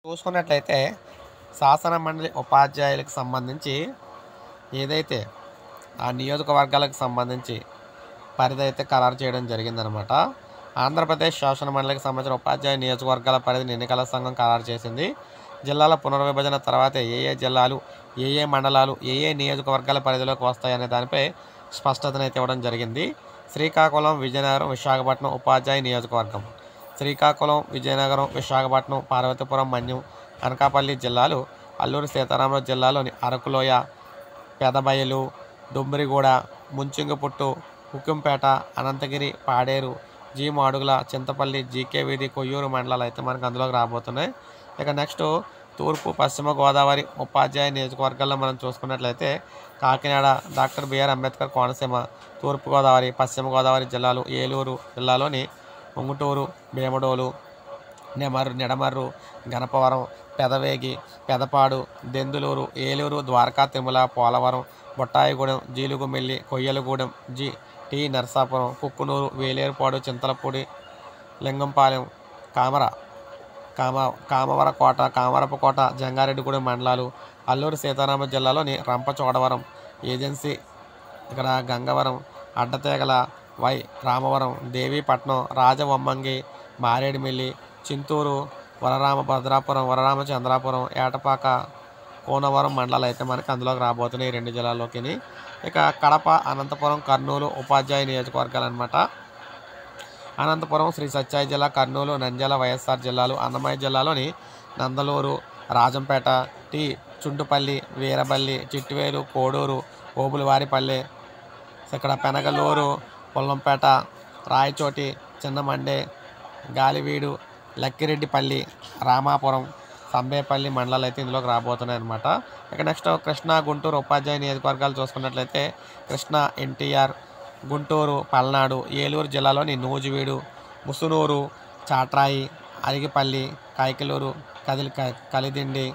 చూసుకున్నట్లయితే శాసన మండలి ఉపాధ్యాయులకు సంబంధించి ఏదైతే ఆ నియోజకవర్గాలకు సంబంధించి పరిధి అయితే ఖరారు చేయడం జరిగిందనమాట ఆంధ్రప్రదేశ్ శాసన మండలికి సంబంధించిన ఉపాధ్యాయ నియోజకవర్గాల పరిధిని ఎన్నికల సంఘం ఖరారు చేసింది జిల్లాల పునర్విభజన తర్వాత ఏ ఏ జిల్లాలు ఏ ఏ మండలాలు ఏ ఏ నియోజకవర్గాల పరిధిలోకి వస్తాయనే దానిపై స్పష్టతనైతే ఇవ్వడం జరిగింది శ్రీకాకుళం విజయనగరం విశాఖపట్నం ఉపాధ్యాయ నియోజకవర్గం శ్రీకాకుళం విజయనగరం విశాఖపట్నం పార్వతీపురం మన్యం అనకాపల్లి జిల్లాలు అల్లూరు సీతారామరాజు జిల్లాలోని అరకులోయ పెదబయలు డుమ్రిగూడ ముంచింగిపుట్టు హుకుంపేట అనంతగిరి పాడేరు జీ మాడుగుల చింతపల్లి జీకే వీధి కొయ్యూరు మండలాలు అయితే మనకు అందులోకి రాబోతున్నాయి ఇక నెక్స్ట్ తూర్పు పశ్చిమ గోదావరి ఉపాధ్యాయ నియోజకవర్గాల్లో మనం చూసుకున్నట్లయితే కాకినాడ డాక్టర్ బిఆర్ అంబేద్కర్ కోనసీమ తూర్పు గోదావరి పశ్చిమ గోదావరి జిల్లాలు ఏలూరు జిల్లాలోని ఉంగుటూరు భీమడోలు నెమరు నిడమర్రు గణపవరం పెదవేగి పెదపాడు దెందులూరు ఏలూరు ద్వారకా తిరుమల పోలవరం బొట్టాయిగూడెం జీలుగుమిల్లి కొయ్యలగూడెం జి టి నరసాపురం కుక్కునూరు వేలేరుపాడు చింతలపూడి లింగంపాలెం కామర కామ కామవరకోట కామరపకోట జంగారెడ్డిగూడెం మండలాలు అల్లూరు సీతారామ జిల్లాలోని రంపచోడవరం ఏజెన్సీ ఇక్కడ గంగవరం అడ్డతేగల వై రామవరం దేవీపట్నం రాజవమ్మంగి మారేడుమిల్లి చింతూరు వరరామ భద్రాపురం వరరామ చంద్రాపురం ఏటపాక కోనవరం మండలాలు అయితే మనకి అందులోకి రాబోతున్నాయి ఈ రెండు జిల్లాల్లోకి ఇక కడప అనంతపురం కర్నూలు ఉపాధ్యాయ నియోజకవర్గాలు అనమాట అనంతపురం శ్రీ సత్యాయి జిల్లా కర్నూలు నంద్యాల వైఎస్ఆర్ జిల్లాలు అన్నమయ్య జిల్లాలోని నందలూరు రాజంపేట టి చుంటుపల్లి వీరబల్లి చిట్టువేలు కోడూరు ఓబులవారిపల్లె ఇక్కడ పెనగలూరు పొల్లంపేట రాయచోటి చిన్నమండే గాలివీడు లక్కిరెడ్డిపల్లి రామాపురం సంబేపల్లి మండలాలు అయితే ఇందులోకి రాబోతున్నాయి అనమాట ఇక నెక్స్ట్ కృష్ణా గుంటూరు ఉపాధ్యాయ నియోజకవర్గాలు చూసుకున్నట్లయితే కృష్ణా ఎన్టీఆర్ గుంటూరు పల్నాడు ఏలూరు జిల్లాలోని నూజివీడు ముసునూరు చాట్రాయి అరిగిపల్లి కైకలూరు కదిలి క- కలిదిండి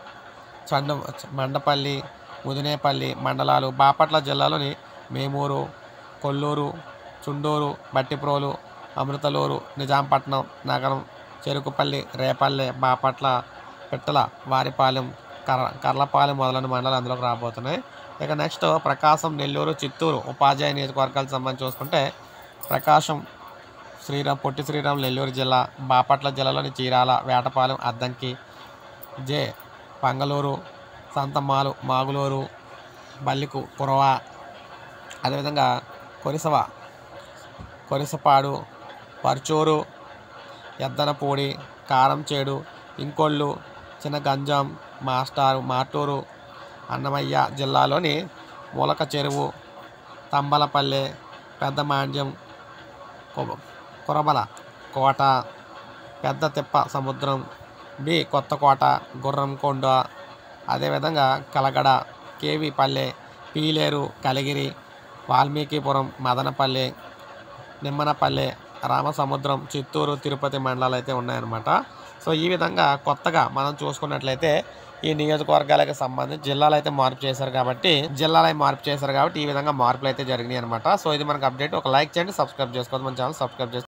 చండ మండపల్లి ముదినేపల్లి మండలాలు బాపట్ల జిల్లాలోని మేమూరు కొల్లూరు చుండూరు బట్టిప్రోలు అమృతలూరు నిజాంపట్నం నగరం చెరుకుపల్లి రేపల్లె బాపట్ల పిట్టల వారిపాలెం కర్ర కర్లపాలెం మొదలైన మండలాలు అందులోకి రాబోతున్నాయి ఇక నెక్స్ట్ ప్రకాశం నెల్లూరు చిత్తూరు ఉపాధ్యాయ నియోజకవర్గాలకు సంబంధించి చూసుకుంటే ప్రకాశం శ్రీరామ్ పొట్టి శ్రీరామ్ నెల్లూరు జిల్లా బాపట్ల జిల్లాలోని చీరాల వేటపాలెం అద్దంకి జే పంగలూరు సంతమాలు మాగులూరు బల్లికు కురవ అదేవిధంగా కొరిసవ కొరిసపాడు పర్చూరు ఎద్దనపూడి కారంచేడు ఇంకొల్లు చిన్న గంజాం మాస్టారు మాటూరు అన్నమయ్య జిల్లాలోని మూలక చెరువు తంబలపల్లె పెద్ద మాండ్యం కొ- కురబల కోట పెద్ద తిప్ప సముద్రం బి కొత్తకోట గుర్రంకొండ అదేవిధంగా కలగడ కేవి పల్లె పీలేరు కలిగిరి వాల్మీకిపురం మదనపల్లె నిమ్మనపల్లె రామసముద్రం చిత్తూరు తిరుపతి మండలాలు అయితే ఉన్నాయన్నమాట సో ఈ విధంగా కొత్తగా మనం చూసుకున్నట్లయితే ఈ నియోజకవర్గాలకు సంబంధించి జిల్లాలు అయితే మార్పు చేశారు కాబట్టి జిల్లాలు అయితే మార్పు చేశారు కాబట్టి ఈ విధంగా మార్పులు అయితే జరిగినాయి అనమాట సో ఇది మనకు అప్డేట్ ఒక లైక్ చేయండి సబ్స్క్రైబ్ చేసుకోవద్దు మన ఛానల్ సబ్స్క్రైబ్ చేసుకోండి